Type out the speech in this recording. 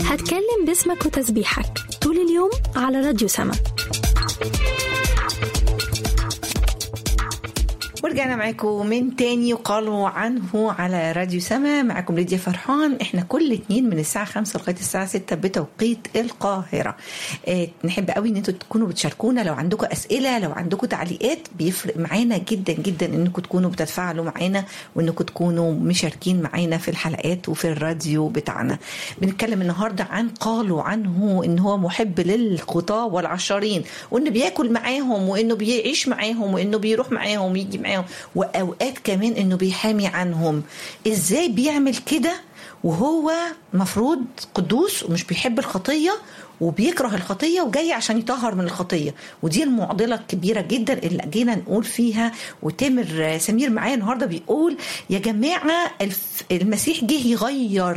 هتكلم باسمك وتسبيحك طول اليوم على راديو سما ورجعنا معاكم من تاني وقالوا عنه على راديو سما معاكم ليديا فرحان احنا كل اتنين من الساعة خمسة لغاية الساعة ستة بتوقيت القاهرة اه نحب قوي ان انتوا تكونوا بتشاركونا لو عندكم اسئلة لو عندكم تعليقات بيفرق معانا جدا جدا انكم تكونوا بتتفاعلوا معانا وانكم تكونوا مشاركين معانا في الحلقات وفي الراديو بتاعنا بنتكلم النهاردة عن قالوا عنه ان هو محب للخطاة والعشارين وانه بياكل معاهم وانه بيعيش معاهم وانه بيروح معاهم ويجي معاهم واوقات كمان انه بيحامي عنهم ازاي بيعمل كده وهو مفروض قدوس ومش بيحب الخطيه وبيكره الخطيه وجاي عشان يطهر من الخطيه ودي المعضله الكبيره جدا اللي جينا نقول فيها وتامر سمير معايا النهارده بيقول يا جماعه المسيح جه يغير